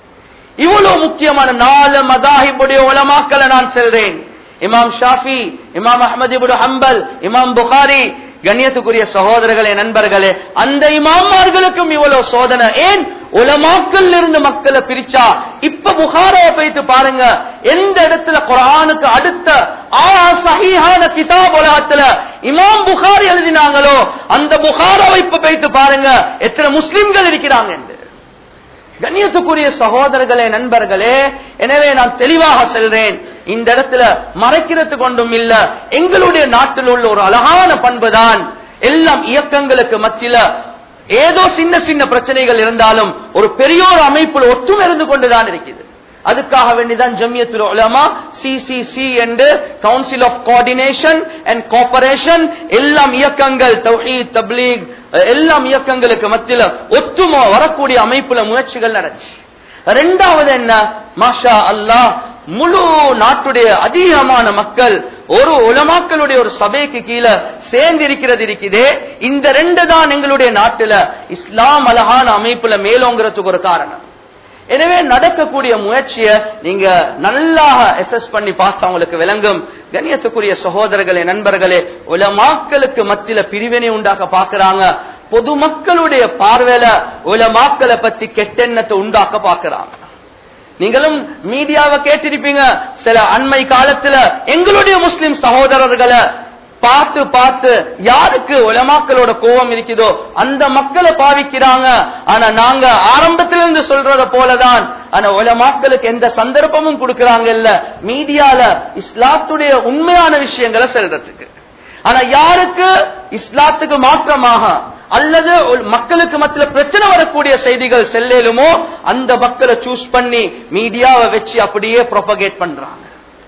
இவ்வளவு முக்கியமான நாலு மதாஹிபுடைய உலமாக்களை நான் செல்றேன் இமாம் ஷாஃபி இமாம் அஹமது இபுடு ஹம்பல் இமாம் புகாரி கண்ணியத்துக்குரிய சகோதரர்களே நண்பர்களே அந்த இமாமார்களுக்கும் இவ்வளவு சோதனை ஏன் உலமாக்கல் இருந்து மக்களை பிரிச்சா இப்ப புகாராவை போயிட்டு பாருங்க எந்த இடத்துல குரானுக்கு அடுத்த ஆ சஹீஹான கிதாப் உலகத்துல இமாம் புகாரி எழுதினாங்களோ அந்த புகாராவை இப்ப போயிட்டு பாருங்க எத்தனை முஸ்லிம்கள் இருக்கிறாங்க என்று கண்ணியத்துக்குரிய சகோதரர்களே நண்பர்களே எனவே நான் தெளிவாக செல்றேன் இந்த இடத்துல மறைக்கிறது கொண்டும் இல்ல எங்களுடைய நாட்டில் உள்ள ஒரு அழகான பண்புதான் எல்லாம் இயக்கங்களுக்கு மத்தியில ஏதோ சின்ன சின்ன பிரச்சனைகள் இருந்தாலும் ஒரு பெரியோர் அமைப்பில் ஒற்றுமை இருந்து கொண்டுதான் இருக்குது அதுக்காக வேண்டிதான் ஜமியத்துல் உலமா சிசிசி என்று council of coordination and cooperation எல்லாம் இயக்கங்கள் தௌஹீத் தப்லீக் எல்லாம் இயக்கங்களுக்கு மத்தியில ஒத்துமை வரக்கூடிய அமைப்புல முயற்சிகள் நடந்துச்சு ரெண்டாவது என்ன மாஷா அல்லாஹ் முழு நாட்டுடைய அதிகமான மக்கள் ஒரு உலமாக்களுடைய ஒரு சபைக்கு கீழே சேர்ந்து இருக்கிறது இருக்குதே இந்த ரெண்டு தான் எங்களுடைய நாட்டுல இஸ்லாம் அழகான அமைப்புல மேலோங்கிறதுக்கு ஒரு காரணம் எனவே நடக்கக்கூடிய முயற்சியை நீங்க நல்லாக எஸ்எஸ் பண்ணி பார்த்தா உங்களுக்கு விளங்கும் கண்ணியத்துக்குரிய சகோதரர்களே நண்பர்களே உலமாக்களுக்கு மத்தியில பிரிவினை உண்டாக்க பாக்குறாங்க பொதுமக்களுடைய பார்வையில உலமாக்களை பத்தி கெட்டெண்ணத்தை உண்டாக்க பாக்குறாங்க நீங்களும் மீடியாவை கேட்டிருப்பீங்க சில அண்மை காலத்துல எங்களுடைய முஸ்லிம் சகோதரர்களை பார்த்து பார்த்து யாருக்கு உலமாக்களோட கோபம் இருக்குதோ அந்த மக்களை பாவிக்கிறாங்க ஆனா நாங்க ஆரம்பத்திலிருந்து சொல்றத போலதான் ஆனா உலமாக்களுக்கு எந்த சந்தர்ப்பமும் கொடுக்கறாங்க இல்ல மீடியால இஸ்லாத்துடைய உண்மையான விஷயங்களை செல்றதுக்கு ஆனா யாருக்கு இஸ்லாத்துக்கு மாற்றமாக அல்லது மக்களுக்கு மத்தியில பிரச்சனை வரக்கூடிய செய்திகள் செல்லேலுமோ அந்த மக்களை சூஸ் பண்ணி மீடியாவை வச்சு அப்படியே ப்ரொபகேட் பண்றாங்க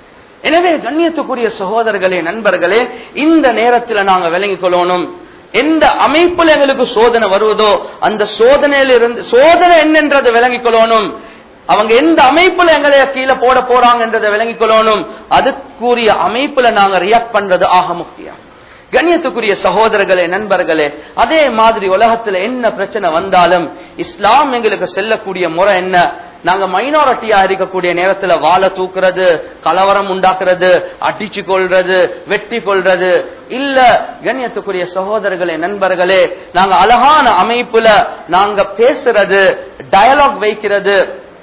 எனவே கண்ணியத்துக்குரிய சகோதரர்களே நண்பர்களே இந்த நேரத்தில் நாங்க விளங்கிக் கொள்ளணும் எந்த அமைப்புல எங்களுக்கு சோதனை வருவதோ அந்த சோதனையில இருந்து சோதனை என்னன்றதை விளங்கிக் கொள்ளணும் அவங்க எந்த அமைப்புல எங்களை கீழே போட போறாங்கன்றதை விளங்கிக் கொள்ளணும் அதுக்குரிய அமைப்புல நாங்க ரியாக்ட் பண்றது ஆக முக்கியம் கண்ணியத்துக்குரிய சகோதரர்களே நண்பர்களே அதே மாதிரி உலகத்துல என்ன பிரச்சனை வந்தாலும் இஸ்லாம் எங்களுக்கு செல்லக்கூடிய முறை என்ன நாங்க மைனாரிட்டியா இருக்கக்கூடிய நேரத்துல வாழை தூக்குறது கலவரம் உண்டாக்குறது அடிச்சு கொள்றது வெட்டி கொள்றது இல்ல கண்ணியத்துக்குரிய சகோதரர்களே நண்பர்களே நாங்க அழகான அமைப்புல நாங்க பேசுறது டயலாக் வைக்கிறது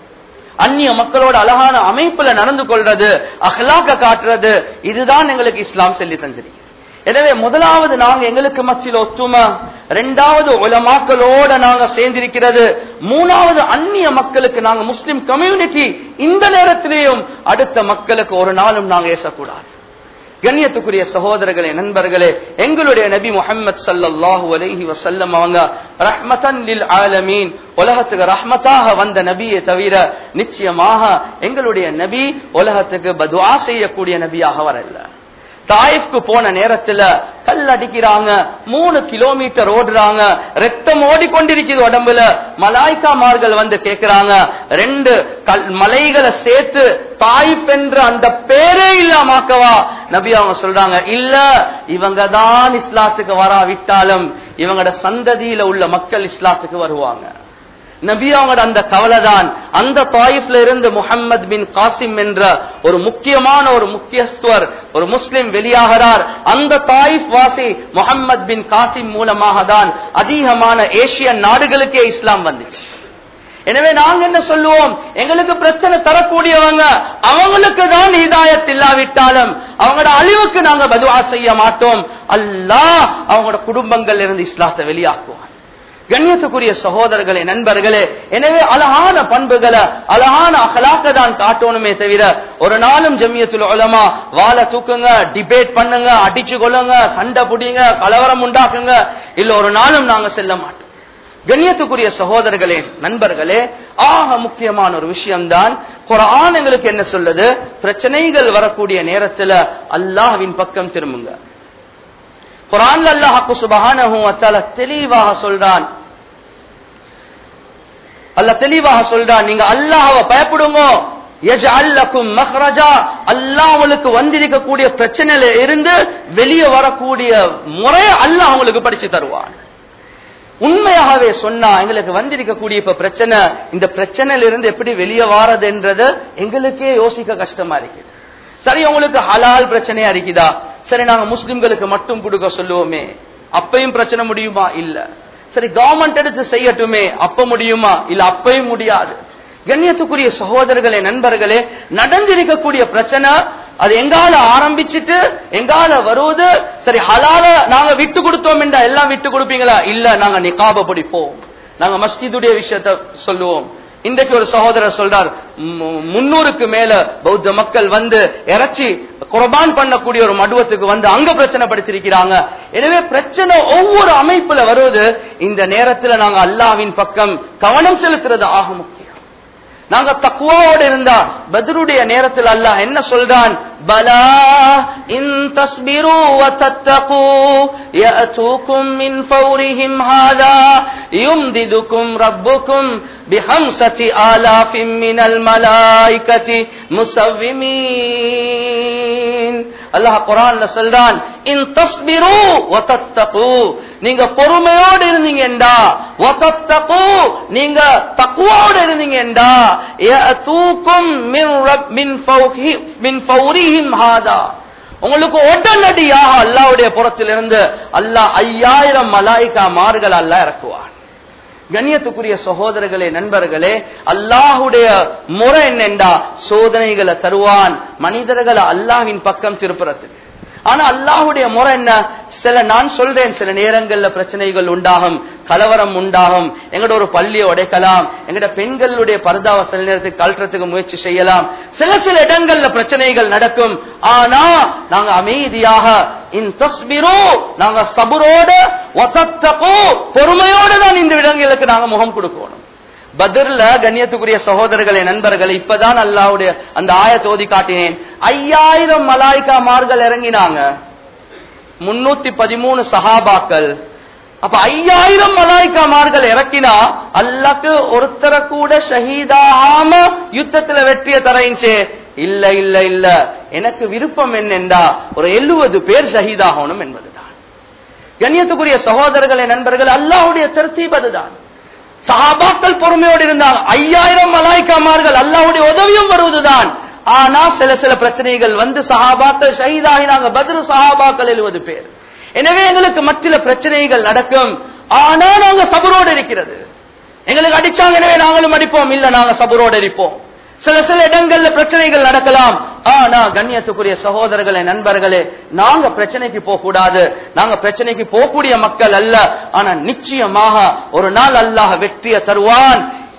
அந்நிய மக்களோட அழகான அமைப்புல நடந்து கொள்றது அஹ்லாக்க காட்டுறது இதுதான் எங்களுக்கு இஸ்லாம் சொல்லி தந்திருக்கு எனவே முதலாவது நாங்க எங்களுக்கு மத்தியில் ஒத்துமை ரெண்டாவது உலமாக்களோட நாங்க சேர்ந்திருக்கிறது மூணாவது அந்நிய மக்களுக்கு நாங்க முஸ்லிம் கம்யூனிட்டி இந்த நேரத்திலேயும் அடுத்த மக்களுக்கு ஒரு நாளும் நாங்க ஏசக்கூடாது கண்ணியத்துக்குரிய சகோதரர்களே நண்பர்களே எங்களுடைய நபி முஹம்மது ஸல்லல்லாஹு அலைஹி வஸல்லம் அவங்க ரஹ்மத்தன் லில் ஆலமீன் உலகத்துக்கு ரஹ்மத்தாக வந்த நபியை தவிர நிச்சயமாக எங்களுடைய நபி உலகத்துக்கு பதுவா செய்யக்கூடிய நபியாக வரல தாயிஃப்க்கு போன நேரத்துல கல் அடிக்கிறாங்க மூணு கிலோமீட்டர் ஓடுறாங்க ரத்தம் ஓடிக்கொண்டிருக்குது உடம்புல மலாய்க்காமார்கள் வந்து கேக்குறாங்க ரெண்டு கல் மலைகளை சேர்த்து தாயிஃப் என்ற அந்த பேரே இல்லாமாக்கவா நபி அவங்க சொல்றாங்க இல்ல இவங்க தான் இஸ்லாத்துக்கு வராவிட்டாலும் இவங்களோட சந்ததியில உள்ள மக்கள் இஸ்லாத்துக்கு வருவாங்க நபி அவங்களோட அந்த கவலைதான் அந்த தாயிஃப்ல இருந்து முஹம்மது பின் காசிம் என்ற ஒரு முக்கியமான ஒரு முக்கியஸ்துவர் ஒரு முஸ்லிம் வெளியாகிறார் அந்த தாயிஃப் வாசி முஹம்மது பின் காசிம் மூலமாக தான் அதிகமான ஏசியன் நாடுகளுக்கே இஸ்லாம் வந்துச்சு எனவே நாங்க என்ன சொல்லுவோம் எங்களுக்கு பிரச்சனை தரக்கூடியவங்க அவங்களுக்கு தான் ஹிதாயத் இல்லாவிட்டாலும் அவங்களோட அழிவுக்கு நாங்க பதுவா செய்ய மாட்டோம் அல்லாஹ் அவங்களோட குடும்பங்கள் இருந்து இஸ்லாத்தை வெளியாக்குவான் கண்ணியத்துக்குரிய சகோதரர்களே நண்பர்களே எனவே அழகான பண்புகளை அழகான அகலாக்க தான் காட்டணுமே தவிர ஒரு நாளும் ஜமியத்துல உலமா வாழ தூக்குங்க டிபேட் பண்ணுங்க அடிச்சு கொள்ளுங்க சண்டை புடிங்க கலவரம் உண்டாக்குங்க இல்ல ஒரு நாளும் நாங்க செல்ல மாட்டோம் கண்ணியத்துக்குரிய சகோதரர்களே நண்பர்களே ஆக முக்கியமான ஒரு விஷயம்தான் குரான் எங்களுக்கு என்ன சொல்லுது பிரச்சனைகள் வரக்கூடிய நேரத்துல அல்லாஹ்வின் பக்கம் திரும்புங்க குரான்ல அல்லாஹ் சுபஹானஹு வ தஆலா தெளிவாக சொல்றான் அல்லாஹ் தெளிவாக சொல்றான் நீங்க அல்லாஹ்வை பயப்படுங்க யஜ்அல் லக்கும் மக்ரஜா அல்லாஹ் உங்களுக்கு வந்திருக்கக்கூடிய பிரச்சனையில இருந்து வெளியே வரக்கூடிய முறை அல்லாஹ் உங்களுக்கு படிச்சு தருவான் உண்மையாகவே சொன்னா எங்களுக்கு வந்திருக்கக்கூடிய இப்ப பிரச்சனை இந்த பிரச்சனையில இருந்து எப்படி வெளியே வாரதுன்றது எங்களுக்கே யோசிக்க கஷ்டமா இருக்கு சரி உங்களுக்கு ஹலால் பிரச்சனையா இருக்குதா சரி நாங்க முஸ்லிம்களுக்கு மட்டும் கொடுக்க சொல்லுவோமே அப்பையும் பிரச்சனை முடியுமா இல்ல சரி கவர்மெண்ட் எடுத்து செய்யட்டுமே அப்ப முடியுமா இல்ல அப்பையும் முடியாது கண்ணியத்துக்குரிய சகோதரர்களே நண்பர்களே நடந்திருக்கக்கூடிய பிரச்சனை அது எங்கால ஆரம்பிச்சுட்டு எங்கால வருவது சரி ஹலால நாங்க விட்டு கொடுத்தோம் என்றா எல்லாம் விட்டு கொடுப்பீங்களா இல்ல நாங்க நிகாப பிடிப்போம் நாங்க மஸ்ஜிதுடைய விஷயத்த சொல்லுவோம் இன்றைக்கு ஒரு சகோதரர் சொல்றார் முன்னூறுக்கு மேல பௌத்த மக்கள் வந்து இறைச்சி குர்பான் பண்ணக்கூடிய ஒரு மடுவத்துக்கு வந்து அங்க பிரச்சனை படுத்திருக்கிறாங்க எனவே பிரச்சனை ஒவ்வொரு அமைப்புல வருவது இந்த நேரத்துல நாங்க அல்லாவின் பக்கம் கவனம் செலுத்துறது ஆக முக்கியம் நாங்க தக்குவாவோட இருந்தா பத்ருடைய நேரத்தில் அல்லாஹ் என்ன சொல்றான் பலா இன் தஸ்பிரு வ தத்தகு يأتوكم من فورهم هذا يمددكم ربكم بخمسة آلاف من الملائكة مسومين அல்லாஹ் குரான்ல சொல்றான் இன் தஸ்பிரு வ தத்தகு நீங்க பொறுமையோடு இருந்தீங்கடா வ தத்தகு நீங்க தக்வாவோடு இருந்தீங்கடா யஅதூக்கும் மின் ரப் மின் ஃபௌஹி மின் ஃபௌரிஹிம் ஹாதா உங்களுக்கு உடனடியாக அல்லாவுடைய புறத்திலிருந்து அல்லாஹ் ஐயாயிரம் மலாய்க்கா மார்கள் அல்லாஹ் இறக்குவான் கண்ணியத்துக்குரிய சகோதரர்களே நண்பர்களே அல்லாஹுடைய முறை என்னென்றா சோதனைகளை தருவான் மனிதர்களை அல்லாஹ்வின் பக்கம் திருப்புறதுக்கு ஆனா அல்லாஹுடைய முறை என்ன சில நான் சொல்றேன் சில நேரங்கள்ல பிரச்சனைகள் உண்டாகும் கலவரம் உண்டாகும் எங்கட ஒரு பள்ளியை உடைக்கலாம் எங்கட பெண்களுடைய பரதாவை சில நேரத்துக்கு கழற்றத்துக்கு முயற்சி செய்யலாம் சில சில இடங்கள்ல பிரச்சனைகள் நடக்கும் ஆனா நாங்க அமைதியாக இன் தஸ்பிரோ நாங்க சபுரோட பொறுமையோட தான் இந்த இடங்களுக்கு நாங்க முகம் கொடுக்கணும் பத்ர்ல கண்ணியத்துக்குரிய சகோதரர்களே நண்பர்களே இப்பதான் அல்லாவுடைய அந்த ஆயத்தை ஓதி காட்டினேன் ஐயாயிரம் மலாய்க்கா மார்கள் இறங்கினாங்க முன்னூத்தி பதிமூணு சஹாபாக்கள் அப்ப ஐயாயிரம் மலாய்க்கா மார்கள் இறக்கினா அல்லாக்கு ஒருத்தரை கூட ஷஹீதாகாம யுத்தத்துல வெற்றிய தரைஞ்சே இல்ல இல்ல இல்ல எனக்கு விருப்பம் என்னென்றா ஒரு எழுபது பேர் ஷஹீதாகணும் என்பதுதான் கண்ணியத்துக்குரிய சகோதரர்களே நண்பர்கள் அல்லாவுடைய தர்த்தீப் அதுதான் சஹாபாக்கள் பொறுமையோடு இருந்தாங்க ஐயாயிரம் மலாய்க்காமார்கள் அல்லாவுடைய உதவியும் வருவதுதான் ஆனா சில சில பிரச்சனைகள் வந்து சஹாபாக்கள் ஷஹீதாகினாங்க பதிரு சஹாபாக்கள் எழுபது பேர் எனவே எங்களுக்கு மற்ற பிரச்சனைகள் நடக்கும் ஆனா நாங்க சபரோடு இருக்கிறது எங்களுக்கு அடிச்சாங்க எனவே நாங்களும் அடிப்போம் இல்ல நாங்க சபரோடு இருப்போம் சில சில இடங்கள்ல பிரச்சனைகள் நடக்கலாம் ஆனா கண்ணியத்துக்குரிய சகோதரர்களே நண்பர்களே நாங்க பிரச்சனைக்கு போக கூடாது நாங்க பிரச்சனைக்கு போகக்கூடிய மக்கள் அல்ல ஆனா நிச்சயமாக ஒரு நாள் அல்லாஹ் வெற்றியை தருவான்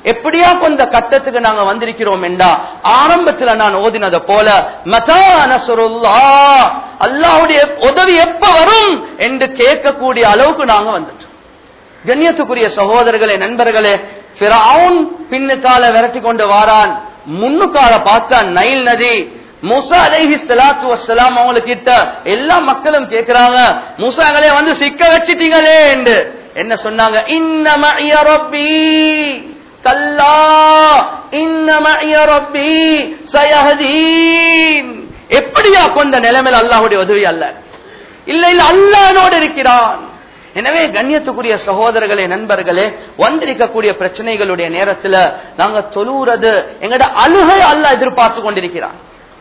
எப்படியா கொஞ்ச கட்டத்துக்கு நாங்க வந்திருக்கிறோம் என்றா ஆரம்பத்துல நான் ஓதினத போல மதா நசருல்லா அல்லாஹ்வுடைய உதவி எப்ப வரும் என்று கேட்கக்கூடிய அளவுக்கு நாங்க வந்துட்டோம் கண்ணியத்துக்குரிய சகோதரர்களே நண்பர்களே ஃபிரௌன் பின்னுக்கால விரட்டி கொண்டு வாரான் முன்னுக்கால பார்த்தா நைல் நதி மூசா அலைஹி ஸலாத்து வஸ்ஸலாம் அவங்க கிட்ட எல்லா மக்களும் கேக்குறாங்க மூசாங்களே வந்து சிக்க வச்சிட்டீங்களே என்று என்ன சொன்னாங்க இன்ன மஇய ரப்பி கல்லா இன்ன மஇய ரப்பி சயஹதீன் எப்படியா கொண்ட நிலைமையில் அல்லாஹ்வுடைய உதவி அல்ல இல்ல இல்ல அல்லாஹ்னோடு இருக்கிறான் எனவே கண்ணியத்துக்குரிய சகோதரர்களே நண்பர்களே வந்திருக்கக்கூடிய பிரச்சனைகளுடைய நேரத்துல நாங்க தொழுறது எங்கட அழுகை அல்ல எதிர்பார்த்து கொண்டிருக்கிறான்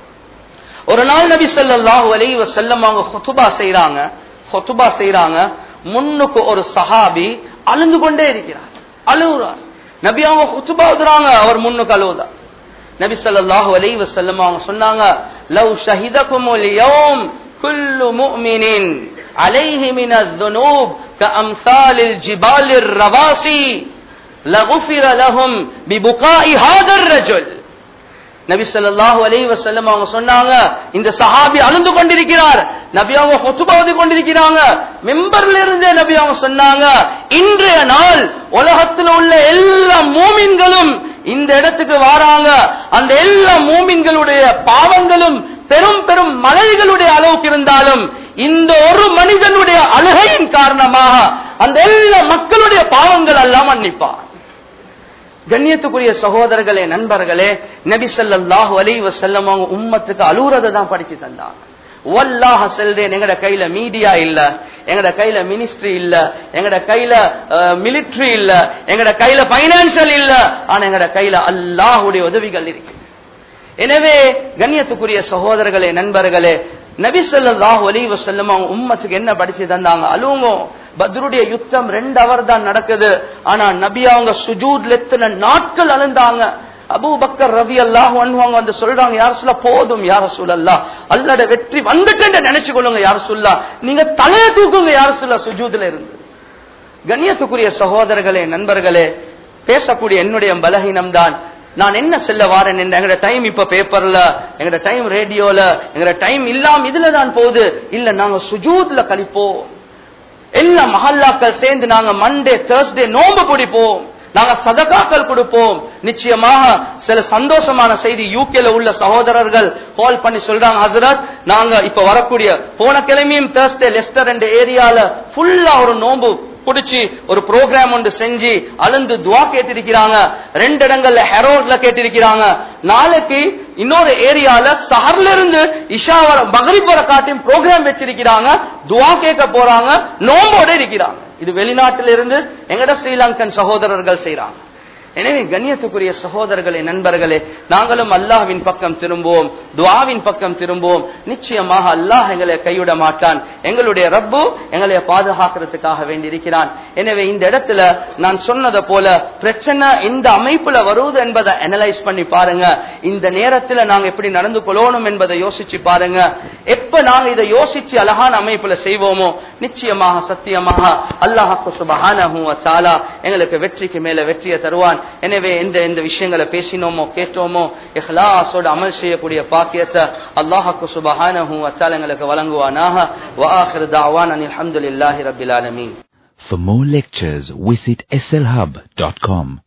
ஒரு நாள் நபி ஸல்லல்லாஹு அலைஹி வஸல்லம் அவங்க ஹுதுபா செய்றாங்க ஹுதுபா செய்றாங்க முன்னுக்கு ஒரு சஹாபி அழுந்து கொண்டே இருக்கிறார் அழுகுறார் நபி அவங்க ஹுதுபா ஓதுறாங்க அவர் முன்னுக்கு அழுவுதா நபி ஸல்லல்லாஹு அலைஹி வஸல்லம் அவங்க சொன்னாங்க லவ் ஷஹிதகுமுல் யௌம் குல்லு முஃமினின் عليه من الذنوب كأمثال الجبال الرواسي لغفر لهم ببقاء هذا الرجل நபி ஸல்லல்லாஹு அலைஹி வஸல்லம் அவங்க சொன்னாங்க இந்த சஹாபி அழுந்து கொண்டிருக்கிறார் நபி அவங்க ஹுத்பா ஓதி கொண்டிருக்கிறாங்க மெம்பர்ல இருந்தே நபி அவங்க சொன்னாங்க இன்றைய நாள் உலகத்தில் உள்ள எல்லா மூமின்களும் இந்த இடத்துக்கு வராங்க அந்த எல்லா மூமின்களுடைய பாவங்களும் பெரும் பெரும் மலைகளுடைய அளவுக்கு இருந்தாலும் இந்த ஒரு மனிதனுடைய அழுகையின் காரணமாக அந்த எல்லா மக்களுடைய பாவங்கள் எல்லாம் மன்னிப்பார் கண்ணியத்துக்குரிய சகோதரர்களே நண்பர்களே நபி ஸல்லல்லாஹு அலைஹி வஸல்லம் அவங்க உம்மத்துக்கு அலூரதை தான் படிச்சு தந்தாங்க வல்லாஹ செல்றேன் எங்கட கையில மீடியா இல்ல எங்கட கையில மினிஸ்ட்ரி இல்ல எங்கட கையில மிலிட்டரி இல்ல எங்கட கையில பைனான்சியல் இல்ல ஆனா எங்கட கையில அல்லாஹ்வுடைய உதவிகள் இருக்கு எனவே கண்ணியத்துக்குரிய சகோதரர்களே நண்பர்களே நபி ஸல்லல்லாஹு அலைஹி வஸல்லம் அவங்க உம்மத்துக்கு என்ன படிச்சு தந்தாங்க அழுவுங்க பத்ருடைய யுத்தம் ரெண்டு அவர் தான் நடக்குது ஆனா நபி அவங்க சுஜூத்ல எத்தனை நாட்கள் அழுந்தாங்க அபூ பக்கர் ரவி அல்லாஹ் அவங்க வந்து சொல்றாங்க யார் சொல்ல போதும் யார சொல்லல்லா அல்லட வெற்றி வந்துட்டு நினைச்சு கொள்ளுங்க யார சொல்லா நீங்க தலையை தூக்குங்க யார சொல்ல சுஜூத்ல இருந்து கண்ணியத்துக்குரிய சகோதரர்களே நண்பர்களே பேசக்கூடிய என்னுடைய பலகீனம் தான் நான் என்ன செல்ல வாரேன் எங்கட டைம் இப்ப பேப்பர்ல எங்கட டைம் ரேடியோல எங்கட டைம் இல்லாம இதுல தான் போகுது இல்ல நாங்க சுஜூத்ல கழிப்போம் எல்லா மஹல்லாக்கள் சேர்ந்து நாங்க மண்டே தேர்ஸ்டே நோம்பு பிடிப்போம் நாங்க சதகாக்கள் கொடுப்போம் நிச்சயமாக சில சந்தோஷமான செய்தி யூகேல உள்ள சகோதரர்கள் கால் பண்ணி சொல்றாங்க ஹசரத் நாங்க இப்ப வரக்கூடிய போன கிழமையும் தேர்ஸ்டே லெஸ்டர் என்ற ஏரியால ஃபுல்லா ஒரு நோம்பு புடிச்சு ஒரு ப்ரோக்ராம் ஒன்று செஞ்சு அழுந்து துவா கேட்டிருக்கிறாங்க ரெண்டு இடங்கள்ல ஹெரோட்ல கேட்டிருக்கிறாங்க நாளைக்கு இன்னொரு ஏரியால சஹர்ல இருந்து இஷா வர மகரிப் வர காட்டியும் ப்ரோக்ராம் வச்சிருக்கிறாங்க துவா கேட்க போறாங்க நோம்போட இருக்கிறாங்க இது வெளிநாட்டில இருந்து எங்கட ஸ்ரீலங்கன் சகோதரர்கள் செய்யறாங்க எனவே கண்ணியத்துக்குரிய சகோதரர்களே நண்பர்களே நாங்களும் அல்லாஹ்வின் பக்கம் திரும்புவோம் துவாவின் பக்கம் திரும்புவோம் நிச்சயமாக அல்லாஹ் எங்களை கைவிட மாட்டான் எங்களுடைய ரப்பு எங்களை பாதுகாக்கிறதுக்காக வேண்டியிருக்கிறான் எனவே இந்த இடத்துல நான் சொன்னதை போல பிரச்சனை இந்த அமைப்புல வருவது என்பதை அனலைஸ் பண்ணி பாருங்க இந்த நேரத்துல நாங்க எப்படி நடந்து கொள்ளணும் என்பதை யோசிச்சு பாருங்க எப்ப நாங்க இதை யோசிச்சு அழகான அமைப்புல செய்வோமோ நிச்சயமாக சத்தியமாக அல்லாஹாக்கு சுபஹானஹு வ தஆலா எங்களுக்கு வெற்றிக்கு மேல வெற்றியை தருவான் எனவே எந்த எந்த விஷயங்களை பேசினோமோ கேட்டோமோ இஹ்லாஸோட அமல் செய்யக்கூடிய பாக்கியத்தை அல்லாஹாக்கு சுபஹானஹு வ தஆலா எங்களுக்கு வழங்குவானாக வ ஆகிரு தஅவானா அல்ஹம்துலில்லாஹி ரப்பில் ஆலமீன் For more lectures, visit slhub.com.